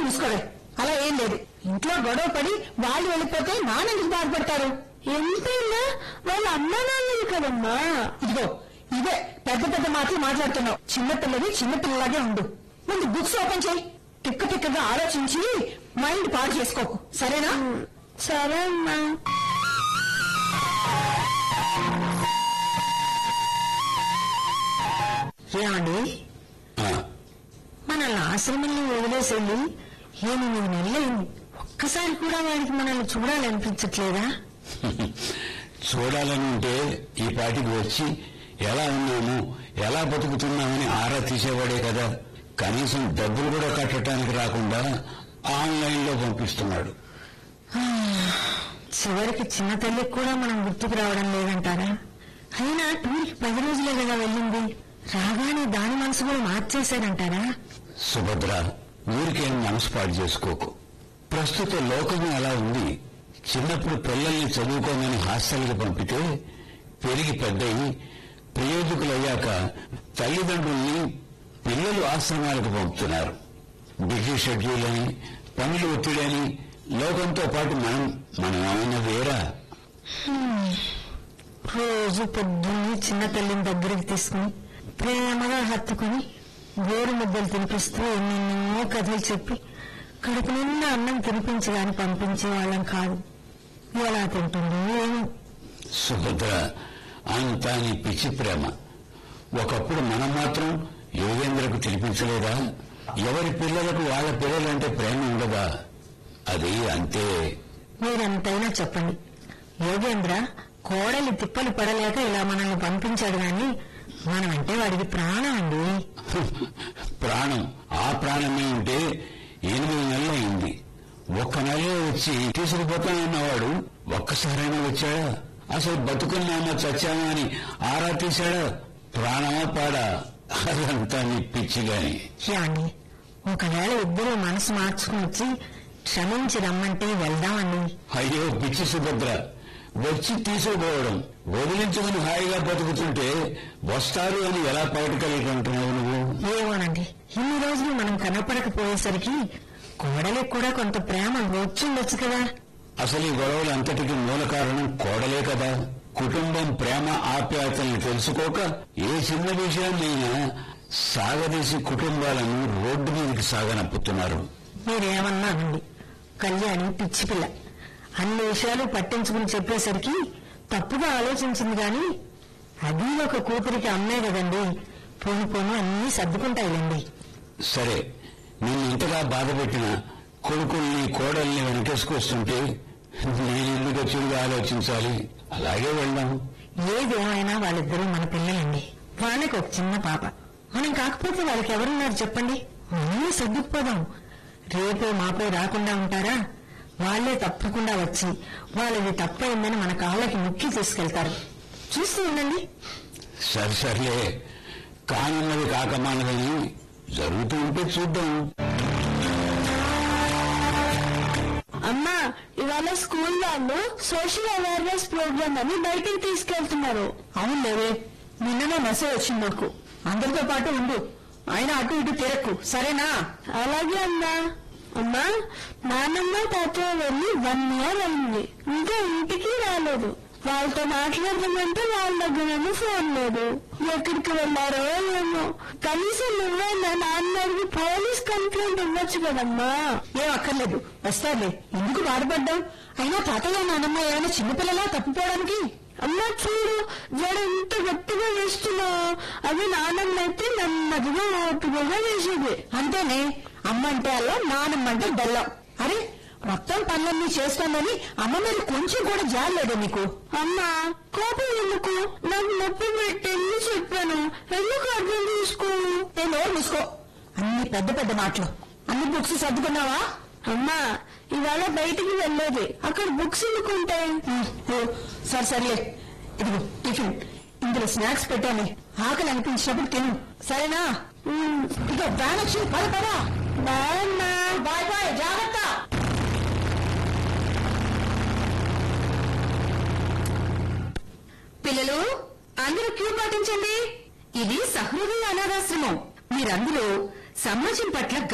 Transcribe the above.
మూసుకోవే అలా ఏం లేదు ఇంట్లో గొడవ పడి వాళ్ళు వెళ్ళిపోతే నాన్నెందుకు బాధపడతారు ఎంతైనా వాళ్ళ అమ్మ నాన్నలు కదమ్మా ఇదిగో ఇదే పెద్ద పెద్ద మాటలు మాట్లాడుతున్నావు చిన్నపిల్లవి చిన్నపిల్లలాగే ఉండు ముందు బుక్స్ ఓపెన్ చేయి తిక్క తిక్కగా ఆలోచించి మైండ్ పాడు చేసుకోకు సరేనా సరే అమ్మా ఏమండి ఆ, మనల్ని ఆశ్రమంలో వదిలేసేది ఎనిమిది నెలలైంది ఒక్కసారి కూడా వాడికి మనల్ని చూడాలనిపించట్లేదా చూడాలని ఉంటే ఈ పాటికి వచ్చి ఎలా ఉన్నాము ఎలా బతుకుతున్నామని ఆరా తీసేవాడే కదా కనీసం డబ్బులు కూడా కట్టడానికి రాకుండా ఆన్లైన్ లో పంపిస్తున్నాడు చివరికి చిన్న తల్లికి కూడా మనం గుర్తుకు రావడం లేదంటారా అయినా టూర్కి పది రోజులే కదా వెళ్ళింది రాగానే దాని మనసు కూడా మార్చేశారంటారా సుభద్ర ఊరికేం మనసు పాడు చేసుకోకు ప్రస్తుత లోకం అలా ఉంది చిన్నప్పుడు పిల్లల్ని చదువుకోమని హాస్టల్కి పంపితే పెరిగి పెద్దయి ప్రయోజకులయ్యాక తల్లిదండ్రుల్ని పిల్లలు ఆశ్రమాలకు పంపుతున్నారు బిజీ షెడ్యూల్ అని పనులు ఒత్తిడని లోకంతో పాటు మనం మనం ఏమైనా వేరా రోజు పొద్దున్నే చిన్న తల్లిని దగ్గరికి తీసుకుని ప్రేమగా హత్తుకుని గోరు ముద్దలు తినిపిస్తూ ఎన్నెన్నో కథలు చెప్పి కడుపు నిండా అన్నం తినిపించి గాని పంపించే వాళ్ళం కాదు ఎలా తింటుందో ఏమో సుభద్ర అంతా నీ పిచ్చి ప్రేమ ఒకప్పుడు మనం మాత్రం యోగేంద్రకు తినిపించలేదా ఎవరి పిల్లలకు వాళ్ళ పిల్లలంటే ప్రేమ ఉండదా అది అంతే మీరెంతైనా చెప్పండి యోగేంద్ర కోడలి తిప్పలు పడలేక ఇలా మనల్ని పంపించాడు గాని మనమంటే వాడికి ప్రాణం అండి ప్రాణం ఆ ప్రాణమే ఉంటే ఎనిమిది నెలలు అయింది ఒక్క నెలలో వచ్చి తీసుకుపోతానన్నవాడు ఒక్కసారైనా వచ్చాడా అసలు బతుకున్నామా చచ్చామా అని ఆరా తీశాడా ప్రాణమా పాడా అదంతా నీ పిచ్చి గాని యాండి ఒకవేళ ఇద్దరు మనసు మార్చుకుని వచ్చి క్షమించి రమ్మంటే వెళ్దామండి అయ్యో పిచ్చి సుభద్ర వచ్చి తీసుకుపోవడం వదిలించుకుని హాయిగా బతుకుతుంటే వస్తారు అని ఎలా బయటకెళ్ళకుంటున్నావు నువ్వు ఏమోనండి ఇన్ని రోజులు మనం కనపడకపోయేసరికి కోడలికి కూడా కొంత ప్రేమ వచ్చిండొచ్చు కదా అసలు ఈ గొడవలు అంతటికి మూల కారణం కోడలే కదా కుటుంబం ప్రేమ ఆప్యాయతల్ని తెలుసుకోక ఏ చిన్న విషయాన్నైనా సాగదీసి కుటుంబాలను రోడ్డు మీదకి సాగనప్పుతున్నారు మీరేమన్నా అనండి కళ్యాణి పిచ్చి పిల్ల అన్ని విషయాలు పట్టించుకుని చెప్పేసరికి తప్పుగా ఆలోచించింది గాని అది ఒక కూతురికి అమ్మే కదండి పోను పోను అన్నీ సర్దుకుంటాయిలేండి సరే నిన్ను ఇంతగా బాధపెట్టిన కొడుకుల్ని కోడల్ని వెనకేసుకొస్తుంటే నేను ఎందుకు వచ్చి ఆలోచించాలి అలాగే వెళ్దాం ఏదేమైనా వాళ్ళిద్దరూ మన పిల్లలండి వాళ్ళకి ఒక చిన్న పాప మనం కాకపోతే వాళ్ళకి ఎవరున్నారు చెప్పండి మనమే సర్దుకుపోదాం రేపో మాపో రాకుండా ఉంటారా వాళ్ళే తప్పకుండా వచ్చి వాళ్ళది తప్పైందని మన కాళ్ళకి ముక్కి తీసుకెళ్తారు చూస్తూ ఉండండి సరే సర్లే కానున్నది కాకమానదని జరుగుతూ ఉంటే చూద్దాం అమ్మా ఇవాళ స్కూల్ వాళ్ళు సోషల్ అవేర్నెస్ ప్రోగ్రామ్ అని బయటికి తీసుకెళ్తున్నారు అవును లేవే నిన్ననే మెసేజ్ వచ్చింది నాకు అందరితో పాటు ఉండు ఆయన అటు ఇటు తిరక్కు సరేనా అలాగే అమ్మా అమ్మా నాన్నమ్మ తాతయ్య వెళ్ళి వన్ ఇయర్ అయింది ఇంకా ఇంటికి రాలేదు వాళ్ళతో మాట్లాడదామంటే వాళ్ళ దగ్గర ఫోన్ లేదు ఎక్కడికి వెళ్ళారో ఏమో కనీసం నువ్వైనా నాన్న అడిగి పోలీస్ కంప్లైంట్ ఇవ్వచ్చు కదమ్మా ఏం అక్కర్లేదు వస్తారులే ఎందుకు బాధపడ్డావు అయినా తాతయ్య నానమ్మ ఏమైనా చిన్నపిల్లలా తప్పిపోవడానికి అమ్మ చూడు జడ ఎంత గట్టిగా వేస్తున్నా అది నాన్నమ్మ అయితే నెమ్మదిగా ఓపికగా వేసేది అంతేనే అమ్మ అంటే అల్లం నానమ్మ అంటే బెల్లం అరే మొత్తం పనులన్నీ చేస్తానని అమ్మ మీద కొంచెం కూడా జాలేదే నీకు అమ్మా కోపం ఎందుకు నాకు నొప్పి పెట్టింది చెప్పాను ఎందుకు అర్థం చేసుకోవు ఏ నోరు మూసుకో అన్ని పెద్ద పెద్ద మాటలు అన్ని బుక్స్ సర్దుకున్నావా అమ్మా ఇవాళ బయటికి వెళ్ళేది అక్కడ బుక్స్ ఎందుకుంటాయి ఉమ్, ఓ, సరే సర్లే ఇదిగో టిఫిన్ ఇందులో స్నాక్స్ పెట్టాను ఆకలి అనిపించినప్పుడు తిను సరేనా ఇదిగో వ్యాన్ వచ్చింది పద పద బాయ్ బాయ్ బాయ్ జాగ్రత్త పిల్లలు అందరూ క్యూ పాటించండి ఇది సహృదయ అనాథాశ్రమం మీరందరూ సమాజం పట్ల